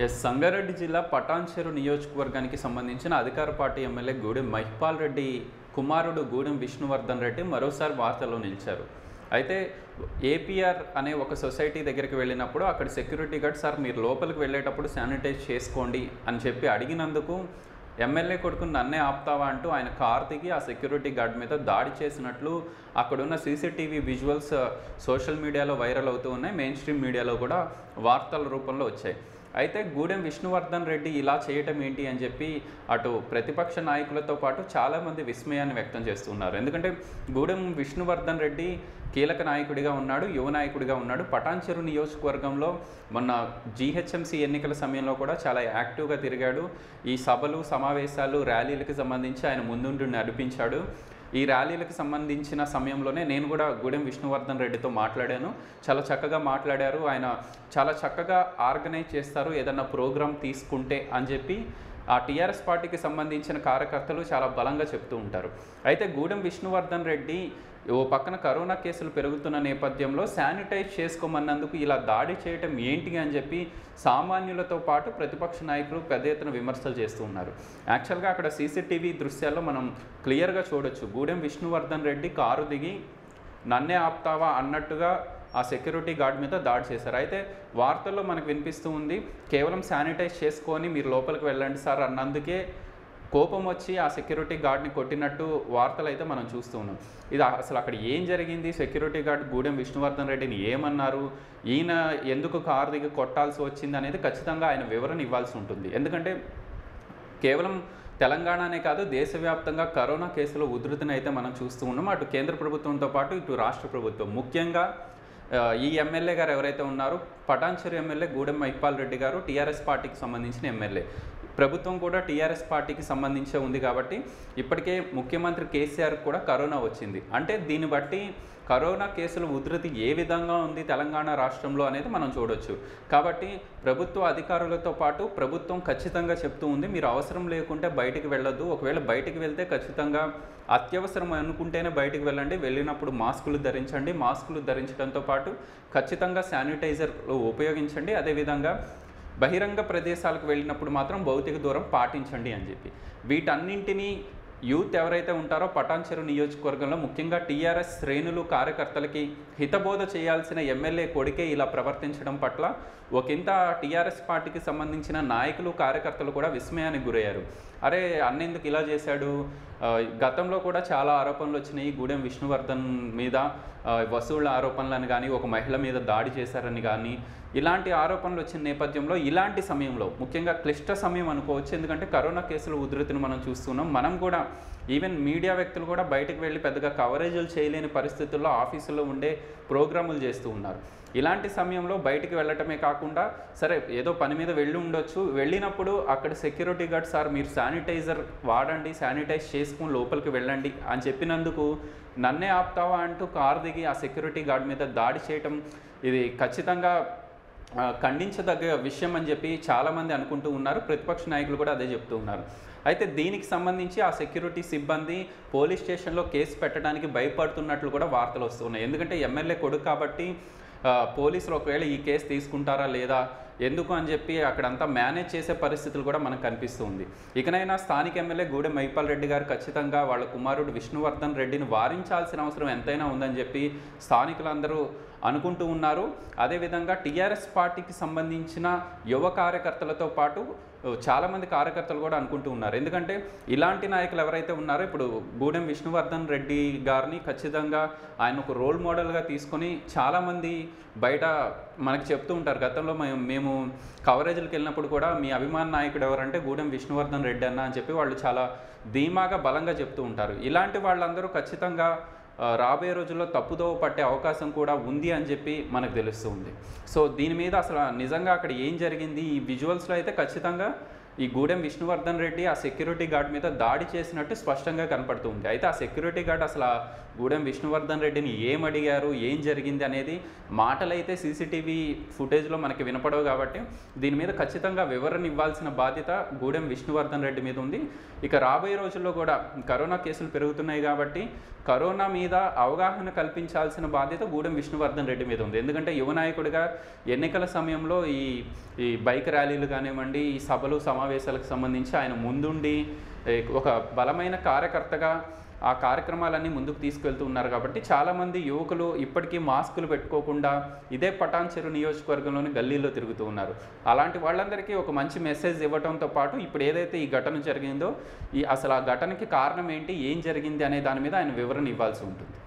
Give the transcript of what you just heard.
yes Sangareddy జిల్లా పటాన్చెరు నియోజకవర్గానికి సంబంధించిన అధికార పార్టీ ఎమ్మెల్యే గూడెం మహిపాల్ రెడ్డి కుమారుడు గూడెం విష్ణువర్ధన్ రెడ్డి మరోసారి వార్తల్లో నిలిచారు అయితే ఏపీఆర్ అనే ఒక సొసైటీ దగ్గరికి వెళ్ళినప్పుడు అక్కడ సెక్యూరిటీ గార్డ్ సార్ మీరు లోపలికి వెళ్ళేటప్పుడు శానిటైజ్ చేసుకోండి అని చెప్పి అడిగినందుకు ఎమ్మెల్యే కొడుకు నన్నే ఆపుతావా అంటూ ఆయన కార్ దిగి ఆ సెక్యూరిటీ గార్డ్ మీద దాడి చేసినట్లు అక్కడున్న సీసీటీవీ విజువల్స్ సోషల్ మీడియాలో వైరల్ అవుతూ ఉన్నాయి మెయిన్ స్ట్రీమ్ మీడియాలో కూడా వార్తల రూపంలో వచ్చాయి అయితే గూడెం విష్ణువర్ధన్ రెడ్డి ఇలా చేయటం ఏంటి అని చెప్పి అటు ప్రతిపక్ష నాయకులతో పాటు చాలామంది విస్మయాన్ని వ్యక్తం చేస్తున్నారు ఎందుకంటే గూడెం విష్ణువర్ధన్ రెడ్డి కీలక నాయకుడిగా ఉన్నాడు యువ నాయకుడిగా ఉన్నాడు పటాన్చెరు నియోజకవర్గంలో మొన్న జీహెచ్ఎంసీ ఎన్నికల సమయంలో కూడా చాలా యాక్టివ్గా తిరిగాడు ఈ సభలు సమావేశాలు ర్యాలీలకు సంబంధించి ఆయన ముందుండి నడిపించాడు ఈ ర్యాలీలకు సంబంధించిన సమయంలోనే నేను కూడా గూడెం విష్ణువర్ధన్ రెడ్డితో మాట్లాడాను చాలా చక్కగా మాట్లాడారు ఆయన చాలా చక్కగా ఆర్గనైజ్ చేస్తారు ఏదన్నా ప్రోగ్రామ్ తీసుకుంటే అని చెప్పి ఆ టీఆర్ఎస్ పార్టీకి సంబంధించిన కార్యకర్తలు చాలా బలంగా చెప్తూ ఉంటారు అయితే గూడెం విష్ణువర్ధన్ రెడ్డి ఓ పక్కన కరోనా కేసులు పెరుగుతున్న నేపథ్యంలో శానిటైజ్ చేసుకోమన్నందుకు ఇలా దాడి చేయటం ఏంటి అని చెప్పి సామాన్యులతో పాటు ప్రతిపక్ష నాయకులు పెద్ద ఎత్తున విమర్శలు చేస్తూ ఉన్నారు యాక్చువల్గా అక్కడ సీసీటీవీ దృశ్యాల్లో మనం క్లియర్గా చూడొచ్చు గూడెం విష్ణువర్ధన్ రెడ్డి కారు దిగి నన్నే ఆపుతావా అన్నట్టుగా ఆ సెక్యూరిటీ గార్డ్ మీద దాడి చేశారు అయితే వార్తల్లో మనకు వినిపిస్తూ ఉంది కేవలం శానిటైజ్ చేసుకొని మీరు లోపలికి వెళ్ళండి సార్ అన్నందుకే కోపం వచ్చి ఆ సెక్యూరిటీ గార్డ్ని కొట్టినట్టు వార్తలు అయితే మనం చూస్తూ ఉన్నాం ఇది అసలు అక్కడ ఏం జరిగింది సెక్యూరిటీ గార్డ్ గూడెం విష్ణువర్ధన్ రెడ్డిని ఏమన్నారు ఈయన ఎందుకు కారు దిగి కొట్టాల్సి వచ్చింది అనేది ఖచ్చితంగా ఆయన వివరణ ఇవ్వాల్సి ఉంటుంది ఎందుకంటే కేవలం తెలంగాణనే కాదు దేశవ్యాప్తంగా కరోనా కేసుల ఉధృతిని అయితే మనం చూస్తూ ఉన్నాం అటు కేంద్ర ప్రభుత్వంతో పాటు ఇటు రాష్ట్ర ప్రభుత్వం ముఖ్యంగా ఆ, ఈ ఎమ్మెల్యే గారు ఎవరైతే ఉన్నారో పటాన్చెరు ఎమ్మెల్యే గూడెం మైపాల్ రెడ్డి గారు టీఆర్ఎస్ పార్టీకి సంబంధించిన ఎమ్మెల్యే ప్రభుత్వం కూడా టీఆర్ఎస్ పార్టీకి సంబంధించే ఉంది కాబట్టి ఇప్పటికే ముఖ్యమంత్రి కేసీఆర్ కూడా కరోనా వచ్చింది అంటే దీన్ని బట్టి కరోనా కేసుల ఉధృతి ఏ విధంగా ఉంది తెలంగాణ రాష్ట్రంలో అనేది మనం చూడొచ్చు కాబట్టి ప్రభుత్వ అధికారులతో పాటు ప్రభుత్వం ఖచ్చితంగా చెప్తూ ఉంది మీరు అవసరం లేకుంటే బయటికి వెళ్ళొద్దు ఒకవేళ బయటికి వెళ్తే ఖచ్చితంగా అత్యవసరం అనుకుంటేనే బయటికి వెళ్ళండి వెళ్ళినప్పుడు మాస్కులు ధరించండి మాస్కులు ధరించడంతో పాటు ఖచ్చితంగా శానిటైజర్ ఉపయోగించండి అదేవిధంగా బహిరంగ ప్రదేశాలకు వెళ్ళినప్పుడు మాత్రం భౌతిక దూరం పాటించండి అని చెప్పి వీటన్నింటినీ యూత్ ఎవరైతే ఉంటారో పటాన్చెరు నియోజకవర్గంలో ముఖ్యంగా టీఆర్ఎస్ శ్రేణులు కార్యకర్తలకి హితబోధ చేయాల్సిన ఎమ్మెల్యే కొడుకే ఇలా ప్రవర్తించడం పట్ల ఒకంత టీఆర్ఎస్ పార్టీకి సంబంధించిన నాయకులు కార్యకర్తలు కూడా విస్మయానికి గురయ్యారు అరే అన్నెందుకు ఇలా చేశాడు ఆ, గతంలో కూడా చాలా ఆరోపణలు వచ్చినాయి గూడెం విష్ణువర్ధన్ మీద ఆ, వసూళ్ల ఆరోపణలను కానీ ఒక మహిళ మీద దాడి చేశారని కానీ ఇలాంటి ఆరోపణలు వచ్చిన నేపథ్యంలో ఇలాంటి సమయంలో ముఖ్యంగా క్లిష్ట సమయం అనుకోవచ్చు ఎందుకంటే కరోనా కేసుల ఉధృతిని మనం చూస్తున్నాం మనం కూడా ఈవెన్ మీడియా వ్యక్తులు కూడా బయటకు వెళ్ళి పెద్దగా కవరేజీలు చేయలేని పరిస్థితుల్లో ఆఫీసుల్లో ఉండే ప్రోగ్రాములు చేస్తూ ఉన్నారు ఇలాంటి సమయంలో బయటికి వెళ్ళటమే కాకుండా సరే ఏదో పని మీద వెళ్ళి ఉండొచ్చు వెళ్ళినప్పుడు అక్కడ సెక్యూరిటీ గార్డ్ సార్ మీరు శానిటైజర్ వాడండి శానిటైజ్ చేసుకుని లోపలికి వెళ్ళండి అని చెప్పినందుకు నన్నే ఆపుతావా అంటూ కార్ దిగి ఆ సెక్యూరిటీ గార్డ్ మీద దాడి చేయటం ఇది ఖచ్చితంగా ఆ, ఖండించదగ్గ విషయం అని చెప్పి చాలామంది అనుకుంటూ ఉన్నారు ప్రతిపక్ష నాయకులు కూడా అదే చెప్తూ ఉన్నారు అయితే దీనికి సంబంధించి ఆ సెక్యూరిటీ సిబ్బంది పోలీస్ స్టేషన్లో కేసు పెట్టడానికి భయపడుతున్నట్లు కూడా వార్తలు వస్తున్నాయి ఎందుకంటే ఎమ్మెల్యే కొడుకు కాబట్టి ఆ, పోలీసులు ఒకవేళ ఈ కేసు తీసుకుంటారా లేదా ఎందుకు అని చెప్పి అక్కడంతా మేనేజ్ చేసే పరిస్థితులు కూడా మనకు కనిపిస్తూ ఉంది ఇకనైనా స్థానిక ఎమ్మెల్యే గూడెం మైపాల్ రెడ్డి గారు ఖచ్చితంగా వాళ్ళ కుమారుడు విష్ణువర్ధన్ రెడ్డిని వారించాల్సిన అవసరం ఎంతైనా ఉందని చెప్పి స్థానికులందరూ అనుకుంటూ ఉన్నారు అదేవిధంగా టీఆర్ఎస్ పార్టీకి సంబంధించిన యువ కార్యకర్తలతో పాటు చాలామంది కార్యకర్తలు కూడా అనుకుంటూ ఉన్నారు ఎందుకంటే ఇలాంటి నాయకులు ఎవరైతే ఉన్నారో ఇప్పుడు గూడెం విష్ణువర్ధన్ రెడ్డి గారిని ఖచ్చితంగా ఆయన ఒక రోల్ మోడల్గా తీసుకొని చాలామంది బయట మనకి చెప్తూ ఉంటారు గతంలో మేము మేము కవరేజ్లకు వెళ్ళినప్పుడు కూడా మీ అభిమాన నాయకుడు ఎవరంటే గూడెం విష్ణువర్ధన్ రెడ్డి అన్న అని చెప్పి వాళ్ళు చాలా ధీమాగా బలంగా చెప్తూ ఉంటారు ఇలాంటి వాళ్ళందరూ ఖచ్చితంగా ఆ, రాబోయే రోజుల్లో తప్పుదోవ పట్టే అవకాశం కూడా ఉంది అని చెప్పి మనకు తెలుస్తుంది సో దీని మీద అసలు నిజంగా అక్కడ ఏం జరిగింది ఈ విజువల్స్లో అయితే ఖచ్చితంగా ఈ గూడెం విష్ణువర్ధన్ రెడ్డి ఆ సెక్యూరిటీ గార్డ్ మీద దాడి చేసినట్టు స్పష్టంగా కనపడుతుంది అయితే ఆ సెక్యూరిటీ గార్డ్ అసలు ఆ గూడెం విష్ణువర్ధన్ రెడ్డిని ఏం అడిగారు ఏం జరిగింది అనేది మాటలైతే సీసీటీవీ ఫుటేజ్లో మనకి వినపడవు కాబట్టి దీని మీద ఖచ్చితంగా వివరణ ఇవ్వాల్సిన బాధ్యత గూడెం విష్ణువర్ధన్ రెడ్డి మీద ఉంది ఇక రాబోయే రోజుల్లో కూడా కరోనా కేసులు పెరుగుతున్నాయి కాబట్టి కరోనా మీద అవగాహన కల్పించాల్సిన బాధ్యత గూడెం విష్ణువర్ధన్ రెడ్డి మీద ఉంది ఎందుకంటే యువ నాయకుడిగా ఎన్నికల సమయంలో ఈ ఈ బైక్ ర్యాలీలు కానివ్వండి ఈ సభలు సమావేశాలకు సంబంధించి ఆయన ముందుండి ఏ, ఒక బలమైన కార్యకర్తగా ఆ కార్యక్రమాలన్నీ ముందుకు తీసుకెళ్తూ ఉన్నారు కాబట్టి చాలామంది యువకులు ఇప్పటికీ మాస్కులు పెట్టుకోకుండా ఇదే పటాన్ చెరు నియోజకవర్గంలోని గల్లీలో తిరుగుతూ ఉన్నారు అలాంటి వాళ్ళందరికీ ఒక మంచి మెసేజ్ ఇవ్వడంతో పాటు ఇప్పుడు ఏదైతే ఈ ఘటన జరిగిందో ఈ అసలు ఆ ఘటనకి కారణం ఏంటి ఏం జరిగింది అనే దాని మీద ఆయన వివరణ ఇవ్వాల్సి ఉంటుంది